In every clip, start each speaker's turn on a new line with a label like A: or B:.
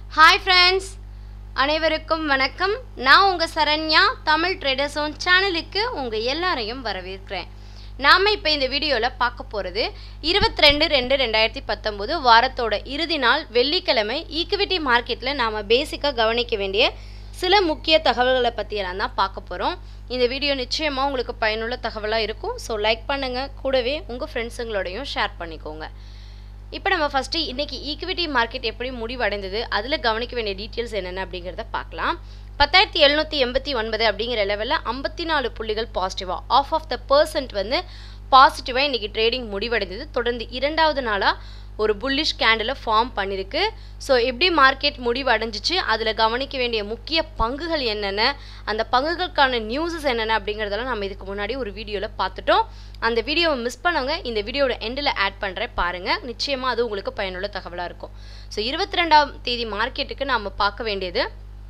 A: hi friends அனைவருக்கும் வணக்கம் நான் உங்கள் சரண்யா தமிழ் ட்ரேடர் ஜோன் சேனலுக்கு உங்கள் எல்லாரையும் வரவேற்கிறேன் நாம் இப்போ இந்த வீடியோவில் பார்க்க போகிறது இருபத்தி ரெண்டு ரெண்டு ரெண்டாயிரத்தி பத்தொம்போது வாரத்தோட இறுதி நாள் வெள்ளிக்கிழமை ஈக்விட்டி மார்க்கெட்டில் நாம் பேசிக்காக கவனிக்க வேண்டிய சில முக்கிய தகவல்களை பற்றியெல்லாம் தான் பார்க்க போகிறோம் இந்த வீடியோ நிச்சயமாக உங்களுக்கு பயனுள்ள தகவலாக இருக்கும் ஸோ லைக் பண்ணுங்கள் கூடவே உங்கள் ஃப்ரெண்ட்ஸுங்களோடையும் ஷேர் பண்ணிக்கோங்க இப்போ நம்ம ஃபஸ்ட்டு இன்றைக்கி ஈக்விட்டி மார்க்கெட் எப்படி முடிவடைந்தது அதில் கவனிக்க வேண்டிய டீட்டெயில்ஸ் என்னென்ன அப்படிங்கிறத பார்க்கலாம் பத்தாயிரத்தி எழுநூற்றி எண்பத்தி ஒன்பது அப்படிங்கிற லெவலில் ஐம்பத்தி நாலு புள்ளிகள் பாசிட்டிவாக ஆஃப் ஆஃப் த பர்சன்ட் வந்து பாசிட்டிவாக இன்றைக்கி ட்ரேடிங் முடிவடைந்தது தொடர்ந்து இரண்டாவது நாளாக ஒரு புல்லிஷ் கேண்டில் ஃபார்ம் பண்ணியிருக்கு ஸோ எப்படி மார்க்கெட் முடிவடைஞ்சிச்சு அதில் கவனிக்க வேண்டிய முக்கிய பங்குகள் என்னென்ன அந்த பங்குகளுக்கான நியூஸஸ் என்னென்ன அப்படிங்கிறதெல்லாம் நம்ம இதுக்கு முன்னாடி ஒரு வீடியோவில் பார்த்துட்டோம் அந்த வீடியோவை மிஸ் பண்ணவங்க இந்த வீடியோட எண்டில் ஆட் பண்ணுறேன் பாருங்கள் நிச்சயமாக அது உங்களுக்கு பயனுள்ள தகவலாக இருக்கும் ஸோ இருபத்தி ரெண்டாம் தேதி மார்க்கெட்டுக்கு நாம் பார்க்க வேண்டியது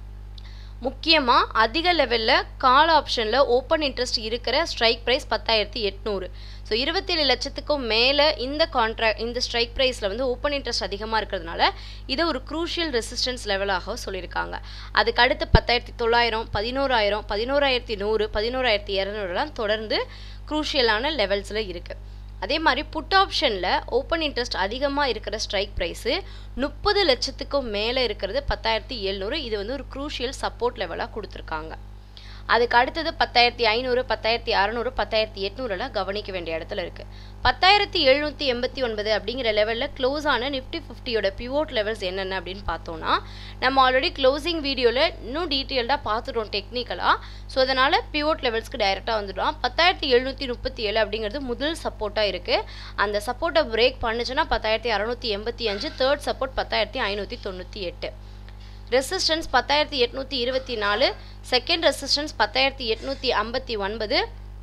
A: முக்கியமாக அதிக லெவலில் கால் ஆப்ஷனில் ஓப்பன் இன்ட்ரெஸ்ட் இருக்கிற ஸ்ட்ரைக் ப்ரைஸ் பத்தாயிரத்தி எட்நூறு ஸோ இருபத்தேழு லட்சத்துக்கும் மேலே இந்த கான்ட்ராக்ட் இந்த ஸ்ட்ரைக் ப்ரைஸில் வந்து ஓப்பன் இன்ட்ரெஸ்ட் அதிகமாக இருக்கிறதுனால இதை ஒரு க்ரூஷியல் ரெசிஸ்டன்ஸ் லெவலாக சொல்லியிருக்காங்க அதுக்கு அடுத்து பத்தாயிரத்தி தொள்ளாயிரம் பதினோராயிரம் பதினோராயிரத்தி நூறு பதினோராயிரத்தி இரநூறுலாம் தொடர்ந்து க்ரூஷியலான லெவல்ஸில் இருக்குது அதே மாதிரி புட் ஆப்ஷனில் ஓப்பன் இன்ட்ரெஸ்ட் அதிகமாக இருக்கிற ஸ்ட்ரைக் ப்ரைஸு முப்பது லட்சத்துக்கும் மேலே இருக்கிறது பத்தாயிரத்தி எழுநூறு இது வந்து ஒரு க்ரூஷியல் சப்போர்ட் லெவலாக கொடுத்துருக்காங்க அதுக்கு அடுத்தது பத்தாயிரத்தி ஐநூறு பத்தாயிரத்தி அறநூறு பத்தாயிரத்தி எட்நூறுலாம் கவனிக்க வேண்டிய இடத்துல இருக்குது பத்தாயிரத்தி எழுநூற்றி எண்பத்தி ஒன்பது அப்படிங்கிற லெவலில் க்ளோஸ் ஆன நிஃப்டி ஃபிஃப்டியோட பிவோட் லெவல்ஸ் என்னென்ன அப்படின்னு பார்த்தோன்னா நம்ம ஆல்ரெடி க்ளோசிங் வீடியோவில் இன்னும் டீட்டெயில்டாக பார்த்துட்டோம் டெக்னிக்கலாக ஸோ அதனால் பிவோட் லெவல்ஸ்க்கு டைரெக்டாக வந்துட்டோம் பத்தாயிரத்தி எழுநூற்றி முப்பத்தி ஏழு அப்படிங்கிறது முதல் சப்போர்ட்டாக இருக்குது அந்த சப்போர்ட்டை பிரேக் பண்ணுச்சுன்னா பத்தாயிரத்தி அறநூற்றி எண்பத்தி அஞ்சு தேர்ட் சப்போர்ட் பத்தாயிரத்தி ஐநூற்றி தொண்ணூற்றி எட்டு ரெசிஸ்டன்ஸ் பத்தாயிரத்தி எட்நூற்றி இருபத்தி நாலு செகண்ட் ரெசிஸ்டன்ஸ் பத்தாயிரத்தி எட்நூற்றி ஐம்பத்தி ஒன்பது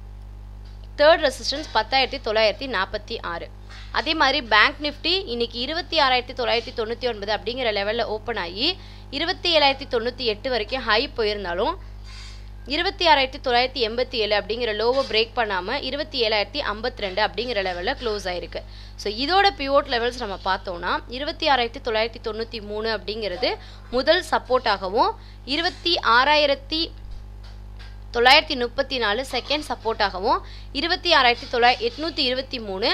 A: தேர்ட் ரெசிஸ்டன்ஸ் பத்தாயிரத்தி தொள்ளாயிரத்தி நாற்பத்தி ஆறு அதே மாதிரி பேங்க் நிஃப்டி இன்னைக்கு இருபத்தி ஆறாயிரத்தி தொள்ளாயிரத்தி தொண்ணூற்றி ஒன்பது அப்படிங்கிற லெவலில் ஓப்பன் ஆகி இருபத்தி ஏழாயிரத்தி தொண்ணூற்றி எட்டு வரைக்கும் ஹை போயிருந்தாலும் இருபத்தி ஆறாயிரத்தி தொள்ளாயிரத்தி எண்பத்தி ஏழு அப்படிங்கிற லோவை பிரேக் பண்ணாமல் இருபத்தி ஏழாயிரத்தி ஐம்பத்தி ரெண்டு அப்படிங்கிற லெவலில் க்ளோஸ் ஆயிருக்கு ஸோ இதோட பிவோட் லெவல்ஸ் நம்ம பார்த்தோம்னா இருபத்தி ஆறாயிரத்தி தொள்ளாயிரத்தி தொண்ணூற்றி மூணு அப்படிங்கிறது முதல் சப்போர்ட்டாகவும் இருபத்தி ஆறாயிரத்தி தொள்ளாயிரத்தி முப்பத்தி நாலு செகண்ட் சப்போர்ட்டாகவும் இருபத்தி ஆறாயிரத்தி தொள்ளாயிரத்தி எட்நூற்றி இருபத்தி மூணு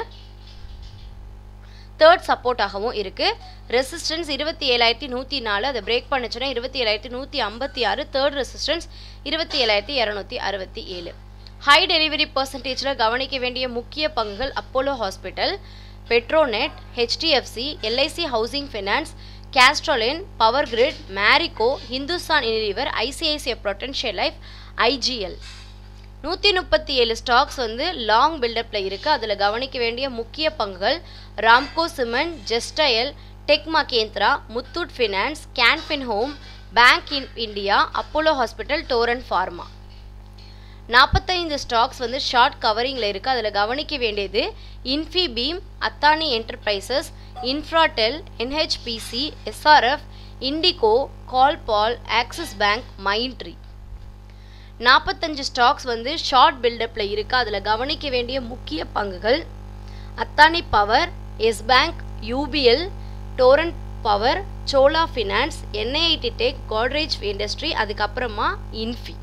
A: தேர்ட் சப்போர்ட்டாகவும் இருக்குது ரெசிஸ்டன்ஸ் இருபத்தி ஏழாயிரத்தி நூற்றி நாலு அதை பிரேக் பண்ணுச்சுன்னா இருபத்தி ஏழாயிரத்தி நூற்றி ஐம்பத்தி ஆறு தேர்ட் ரெசிஸ்டன்ஸ் இருபத்தி ஏழாயிரத்தி இரநூத்தி அறுபத்தி ஏழு ஹை டெலிவரி பர்சன்டேஜில் கவனிக்க வேண்டிய முக்கிய பங்குகள் Apollo Hospital Petronet HDFC LIC Housing Finance கேஸ்ட்ரோலின் Power Grid Marico Hindustan Unilever ICICI Prudential Life IGL நூற்றி முப்பத்தி ஏழு ஸ்டாக்ஸ் வந்து லாங் பில்டப்பில் இருக்குது அதில் கவனிக்க வேண்டிய முக்கிய பங்குகள் Ramco Cement Justdial Tech Mahindra Muthoot Finance Can Fin Home Bank இன் India Apollo Hospital Torrent Pharma நாற்பத்தைந்து ஸ்டாக்ஸ் வந்து ஷார்ட் கவரிங்கில் இருக்குது அதில் கவனிக்க வேண்டியது Infibeam Adani Enterprises Infratel NHPC SRF IndiGo கால்பால் ஆக்சிஸ் பேங்க் மைண்ட்ரி நாற்பத்தஞ்சு ஸ்டாக்ஸ் வந்து ஷார்ட் பில்டப்பில் இருக்குது அதில் கவனிக்க வேண்டிய முக்கிய பங்குகள் Adani Power Yes Bank UPL Torrent Power Chola Finance NIIT Tech Godrej Industry அதுக்கப்புறமா இன்ஃபி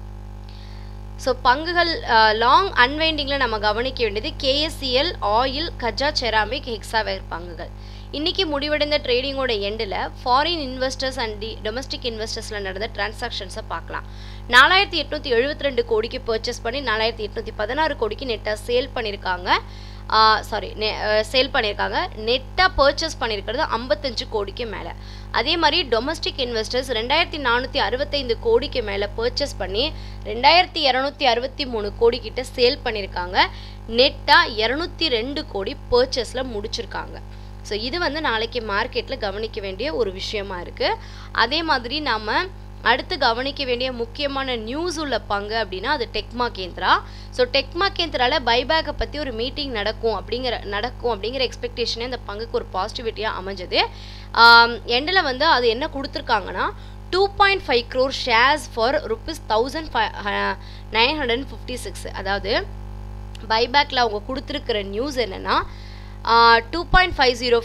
A: ஸோ பங்குகள் லாங் அன்வைண்டிங்கில் நம்ம கவனிக்க வேண்டியது கேஎஸ்சிஎல் ஆயில் கஜா செராமிக் ஹெக்ஸாவேர் பங்குகள் இன்றைக்கி முடிவடைந்த ட்ரேடிங்கோட எண்டில் foreign investors and the domestic இன்வெஸ்டர்ஸில் நடந்த டிரான்சாக்ஷன்ஸை பார்க்கலாம் நாலாயிரத்தி எட்நூற்றி எழுபத்தி ரெண்டு கோடிக்கு பர்ச்சேஸ் பண்ணி நாலாயிரத்தி எட்நூற்றி பதினாறு கோடிக்கு நெட்டாக சேல் பண்ணியிருக்காங்க சாரி நெ சேல் பண்ணியிருக்காங்க நெட்டாக பர்ச்சேஸ் பண்ணியிருக்கிறது ஐம்பத்தஞ்சு கோடிக்கு மேலே அதே மாதிரி டொமஸ்டிக் இன்வெஸ்டர்ஸ் ரெண்டாயிரத்தி நானூற்றி அறுபத்தைந்து கோடிக்கு மேலே பர்ச்சேஸ் பண்ணி ரெண்டாயிரத்தி இரநூத்தி அறுபத்தி மூணு கோடிக்கிட்ட சேல் பண்ணியிருக்காங்க நெட்டாக இரநூத்தி ரெண்டு கோடி பர்ச்சேஸில் முடிச்சிருக்காங்க ஸோ இது வந்து நாளைக்கு மார்க்கெட்டில் கவனிக்க வேண்டிய ஒரு விஷயமா இருக்குது அதே மாதிரி நாம் அடுத்து கவனிக்க வேண்டிய முக்கியமான நியூஸ் உள்ள பங்கு அப்படின்னா அது டெக்மா கேந்திரா ஸோ டெக்மா கேந்திராவில் பைபேக்கை பற்றி ஒரு மீட்டிங் நடக்கும் அப்படிங்கிற நடக்கும் அப்படிங்கிற எக்ஸ்பெக்டேஷனே அந்த பங்குக்கு ஒரு பாசிட்டிவிட்டியாக அமைஞ்சது எண்டில் வந்து அது என்ன கொடுத்துருக்காங்கன்னா two point five crore shares for rupees thousand five nine hundred fifty six அதாவது பைபேக்கில் அவங்க கொடுத்துருக்கிற நியூஸ் என்னென்னா two point five zero five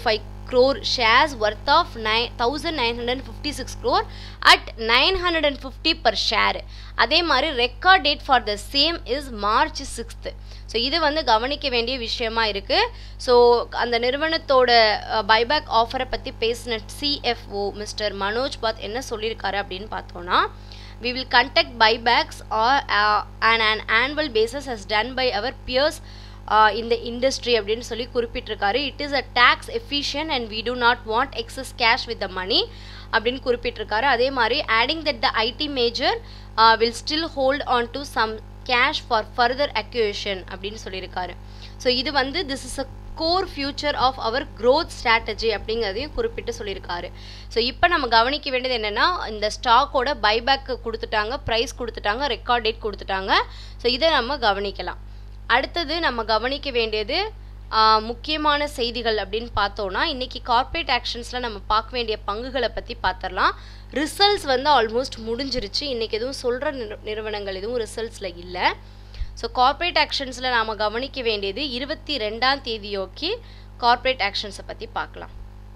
A: crore shares worth of 1956 crore at 950 per share அதே மாதிரி record date for the same is March sixth so இது வந்து கவனிக்க வேண்டிய விஷயமா இருக்குது ஸோ அந்த நிறுவனத்தோட பைபேக் ஆஃபரை பற்றி பேசின சிஎஃப்ஓ மிஸ்டர் மனோஜ் பாத் என்ன சொல்லியிருக்காரு அப்படின்னு பார்த்தோன்னா we will conduct buybacks or uh, on an annual basis as done by our peers uh, in the industry அப்படின்னு சொல்லி குறிப்பிட்டிருக்காரு it is a tax efficient and we do not want excess cash with the money அப்படின்னு குறிப்பிட்டிருக்காரு அதே மாதிரி adding that the IT major will still hold on to some cash for further acquisition அப்படின்னு சொல்லியிருக்காரு so இது வந்து this is a core future of our growth strategy அப்படிங்கிறதையும் குறிப்பிட்டு சொல்லியிருக்காரு ஸோ இப்போ நம்ம கவனிக்க வேண்டியது என்னென்னா இந்த ஸ்டாக்கோட பைபேக் கொடுத்துட்டாங்க ப்ரைஸ் கொடுத்துட்டாங்க ரெக்கார்ட் டேட் கொடுத்துட்டாங்க ஸோ இதை நம்ம கவனிக்கலாம் அடுத்தது நம்ம கவனிக்க வேண்டியது முக்கியமான செய்திகள் அப்படின்னு பார்த்தோன்னா இன்றைக்கி கார்ப்பரேட் ஆக்ஷன்ஸில் நம்ம பார்க்க வேண்டிய பங்குகளை பற்றி பார்த்துடலாம் ரிசல்ட்ஸ் வந்து ஆல்மோஸ்ட் முடிஞ்சிருச்சு இன்றைக்கி எதுவும் சொல்கிற நிறுவனங்கள் எதுவும் ரிசல்ட்ஸில் இல்லை ஸோ கார்ப்பரேட் ஆக்ஷன்ஸில் நாம் கவனிக்க வேண்டியது இருபத்தி ரெண்டாம் தேதியோக்கி கார்ப்பரேட் ஆக்ஷன்ஸை பற்றி பார்க்கலாம்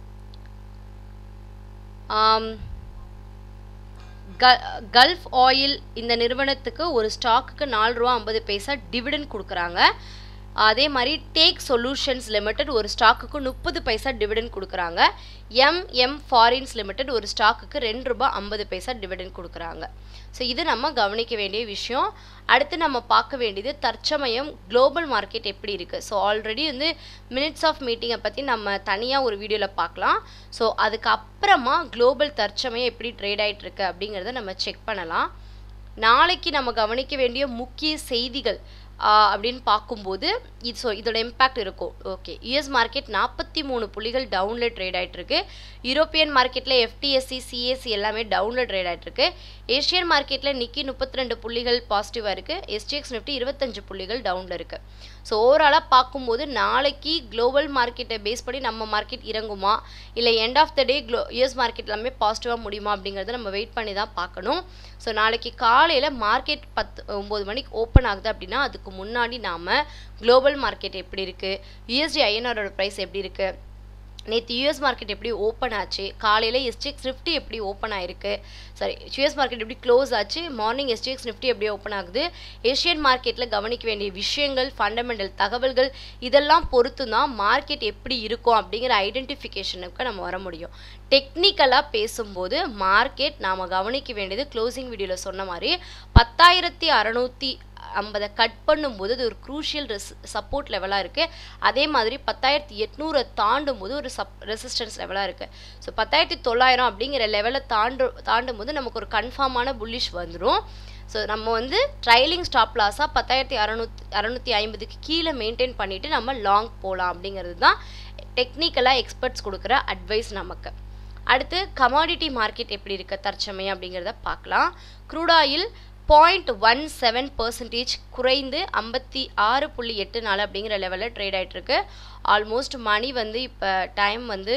A: க கல்ஃப் ஆயில் இந்த நிறுவனத்துக்கு ஒரு ஸ்டாக்குக்கு நாலு ரூபா ஐம்பது பைசா டிவிடன் கொடுக்குறாங்க அதே மாதிரி டேக் சொல்யூஷன்ஸ் லிமிடெட் ஒரு ஸ்டாக்குக்கு முப்பது பைசா டிவிடன் கொடுக்குறாங்க எம்எம் ஃபாரின்ஸ் லிமிடெட் ஒரு ஸ்டாக்குக்கு ரெண்டு ரூபாய் ஐம்பது பைசா டிவிடன் கொடுக்குறாங்க ஸோ இது நம்ம கவனிக்க வேண்டிய விஷயம் அடுத்து நம்ம பார்க்க வேண்டியது தற்சமயம் குளோபல் மார்க்கெட் எப்படி இருக்குது ஸோ ஆல்ரெடி வந்து மினிட்ஸ் ஆஃப் மீட்டிங்கை பற்றி நம்ம தனியாக ஒரு வீடியோவில் பார்க்கலாம் ஸோ அதுக்கப்புறமா குளோபல் தற்சமயம் எப்படி ட்ரேட் ஆகிட்டு இருக்கு அப்படிங்கிறத நம்ம செக் பண்ணலாம் நாளைக்கு நம்ம கவனிக்க வேண்டிய முக்கிய செய்திகள் அப்படின்னு பார்க்கும்போது இது ஸோ இதோட இம்பேக்ட் இருக்கும் ஓகே யூஎஸ் மார்க்கெட் நாற்பத்தி மூணு புள்ளிகள் டவுனில் ட்ரேட் ஆகிட்டுருக்கு யூரோப்பியன் மார்க்கெட்டில் எஃப்டிஎஸ்சி சிஎஸ்சி எல்லாமே டவுனில் ட்ரேட் ஆகிட்டுருக்கு ஏஷியன் மார்க்கெட்டில் நிக்கி முப்பத்தி ரெண்டு புள்ளிகள் பாசிட்டிவாக இருக்குது எஸ்டிஎக்ஸ் நிஃப்டி இருபத்தஞ்சு புள்ளிகள் டவுனில் இருக்குது ஸோ ஓவராலாக பார்க்கும்போது நாளைக்கு குளோபல் மார்க்கெட்டை பேஸ் பண்ணி நம்ம மார்க்கெட் இறங்குமா இல்லை end of the day close US market எல்லாமே பாசிட்டிவாக முடியுமா அப்படிங்கிறத நம்ம வெயிட் பண்ணி தான் பார்க்கணும் ஸோ நாளைக்கு காலையில் மார்க்கெட் பத்து ஒம்பது மணிக்கு ஓப்பன் ஆகுது அப்படின்னா அதுக்கு முன்னாடி நாம் குளோபல் மார்க்கெட் எப்படி இருக்குது யூஎஸ்டி ஐஎன்ஆரோட ப்ரைஸ் எப்படி இருக்குது நேற்று யூஎஸ் மார்க்கெட் எப்படி ஓப்பன் ஆச்சு காலையில் எஸ்டிஎக்ஸ் நிஃப்டி எப்படி ஓப்பன் ஆயிருக்கு சாரி யூஎஸ் மார்க்கெட் எப்படி க்ளோஸ் ஆச்சு மார்னிங் எஸ்டிஎக்ஸ் நிஃப்டி எப்படி ஓப்பன் ஆகுது ஏஷியன் மார்க்கெட்டில் கவனிக்க வேண்டிய விஷயங்கள் ஃபண்டமெண்டல் தகவல்கள் இதெல்லாம் பொறுத்து தான் மார்க்கெட் எப்படி இருக்கும் அப்படிங்கிற ஐடென்டிஃபிகேஷனுக்கு நம்ம வர முடியும் டெக்னிக்கலாக பேசும்போது மார்க்கெட் நாம் கவனிக்க வேண்டியது க்ளோசிங் வீடியோவில் சொன்ன மாதிரி பத்தாயிரத்தி அறநூற்றி ஐம்பதை கட் பண்ணும்போது அது ஒரு க்ரூஷியல் ரெஸ் சப்போர்ட் லெவலாக இருக்குது அதே மாதிரி பத்தாயிரத்தி எட்நூறை தாண்டும் போது ஒரு சப் ரெசிஸ்டன்ஸ் லெவலாக இருக்குது ஸோ பத்தாயிரத்தி தொள்ளாயிரம் அப்படிங்கிற லெவலை தாண்டு தாண்டும் போது நமக்கு ஒரு கன்ஃபார்மான புல்லிஷ் வந்துடும் ஸோ நம்ம வந்து ட்ரைலிங் ஸ்டாப் லாஸாக பத்தாயிரத்தி அறநூத்தி அறநூற்றி ஐம்பதுக்கு கீழே மெயின்டைன் பண்ணிவிட்டு நம்ம லாங் போகலாம் அப்படிங்கிறது தான் டெக்னிக்கலாக எக்ஸ்பர்ட்ஸ் கொடுக்குற அட்வைஸ் நமக்கு அடுத்து கமாடிட்டி மார்க்கெட் எப்படி இருக்க தற்சமயம் அப்படிங்கிறத பார்க்கலாம் crude oil point one seven percentage குறைந்து ஐம்பத்தி ஆறு புள்ளி எட்டு நாலு அப்படிங்கிற லெவலில் ட்ரேட் ஆகிட்டுருக்கு ஆல்மோஸ்ட் மணி வந்து இப்போ டைம் வந்து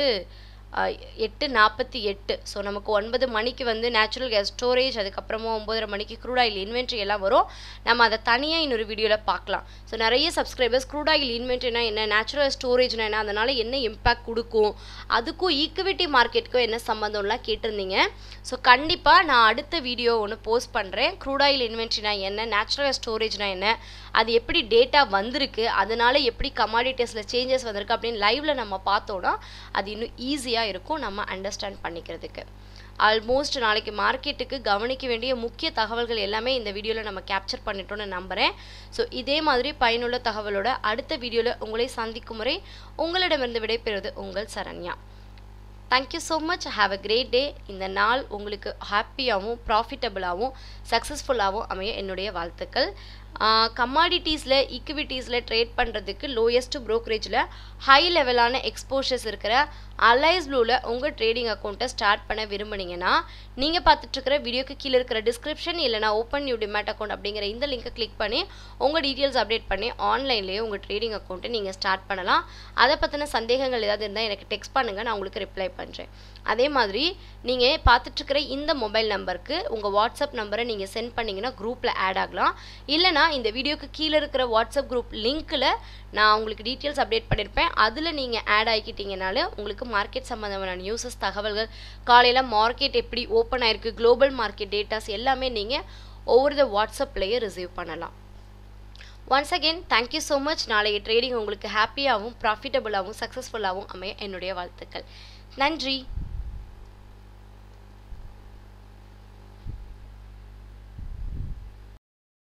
A: எட்டு நாற்பத்தி எட்டு ஸோ நமக்கு ஒன்பது மணிக்கு வந்து நேச்சுரல் கேஸ் ஸ்டோரேஜ் அதுக்கப்புறமா ஒம்பதரை மணிக்கு க்ரூட் ஆயில் இன்வென்ட்ரி எல்லாம் வரும் நம்ம அதை தனியாக இன்னொரு வீடியோவில் பார்க்கலாம் ஸோ நிறைய சப்ஸ்கிரைபர்ஸ் க்ரூட் ஆயில் இன்வென்ட்ரினா என்ன நேச்சுரல் ஸ்டோரேஜ்னா என்ன அதனால் என்ன இம்பாக்ட் கொடுக்கும் அதுக்கும் ஈக்விட்டி மார்க்கெட்டுக்கும் என்ன சம்மந்தம்லாம் கேட்டிருந்தீங்க ஸோ கண்டிப்பாக நான் அடுத்த வீடியோ ஒன்று போஸ்ட் பண்ணுறேன் க்ரூட் ஆயில் இன்வென்ட்ரினா என்ன நேச்சுரல் ஸ்டோரேஜ்னா என்ன அது எப்படி டேட்டா வந்திருக்கு அதனால எப்படி கமாடிட்டிஸில் சேஞ்சஸ் வந்திருக்கு அப்படின்னு லைவில் நம்ம பார்த்தோன்னா அது இன்னும் ஈஸியாக இருக்கும் நம்ம அண்டர்ஸ்டாண்ட் பண்ணிக்கிறதுக்கு ஆல்மோஸ்ட் நாளைக்கு மார்க்கெட்டுக்கு கவனிக்க வேண்டிய முக்கிய தகவல்கள் எல்லாமே இந்த வீடியோவில் நம்ம கேப்சர் பண்ணிட்டோம்னு நம்புகிறேன் ஸோ இதே மாதிரி பயனுள்ள தகவலோட அடுத்த வீடியோவில் உங்களை சந்திக்கும் முறை உங்களிடமிருந்து விடைபெறுவது உங்கள் Saranya thank you so much have a great day இந்த நாள் உங்களுக்கு ஹாப்பியாகவும் ப்ராஃபிட்டபுளாகவும் சக்ஸஸ்ஃபுல்லாகவும் அமைய என்னுடைய வாழ்த்துக்கள் கமாடிட்டிஸில் ஈக்விட்டிஸில் ட்ரேட் பண்ணுறதுக்கு லோயஸ்ட் ப்ரோக்கரேஜில் ஹை லெவலான எக்ஸ்போஷர்ஸ் இருக்கிற அலைஸ் ப்ளூவில் உங்கள் ட்ரேடிங் அக்கௌண்ட்டை ஸ்டார்ட் பண்ண விரும்புனீங்கன்னா நீங்கள் பார்த்துட்ருக்கிற வீடியோக்கு கீழே இருக்கிற டிஸ்கிரிப்ஷன் இல்லைனா ஓப்பன் நியூ டிமேட் அக்கௌண்ட் அப்படிங்கிற இந்த லிங்கை கிளிக் பண்ணி உங்கள் டீட்டெயில்ஸ் அப்டேட் பண்ணி ஆன்லைன்லேயே உங்கள் ட்ரேடிங் அக்கௌண்ட்டை நீங்கள் ஸ்டார்ட் பண்ணலாம் அதை பற்றின சந்தேகங்கள் ஏதாவது இருந்தால் எனக்கு டெக்ஸ்ட் பண்ணுங்கள் நான் உங்களுக்கு ரிப்ளை பண்ணுறேன் அதே மாதிரி நீங்கள் பார்த்துட்ருக்கிற இந்த மொபைல் நம்பருக்கு உங்கள் வாட்ஸ்அப் நம்பரை நீங்கள் சென்ட் பண்ணிங்கன்னா குரூப்பில் ஆட் ஆகலாம் இல்லைனா இந்த வீடியோக்கு கீழே இருக்கிற வாட்ஸ்அப் குரூப் லிங்க்கில் நான் உங்களுக்கு டீட்டெயில்ஸ் அப்டேட் பண்ணியிருப்பேன் அதில் நீங்கள் ஆட் ஆகிக்கிட்டீங்கனால உங்களுக்கு மார்க்கெட் சம்மந்தமான நியூஸஸ் தகவல்கள் காலையில் மார்க்கெட் எப்படி ஓப்பன் ஆயிருக்கு குளோபல் மார்க்கெட் டேட்டாஸ் எல்லாமே நீங்கள் ஒவ்வொரு த வாட்ஸ்அப்லேயே ரிசீவ் பண்ணலாம் once again thank you so much நாளைய ட்ரேடிங் உங்களுக்கு ஹாப்பியாகவும் ப்ராஃபிட்டபுளாகவும் சக்ஸஸ்ஃபுல்லாகவும் அமைய என்னுடைய வாழ்த்துக்கள் நன்றி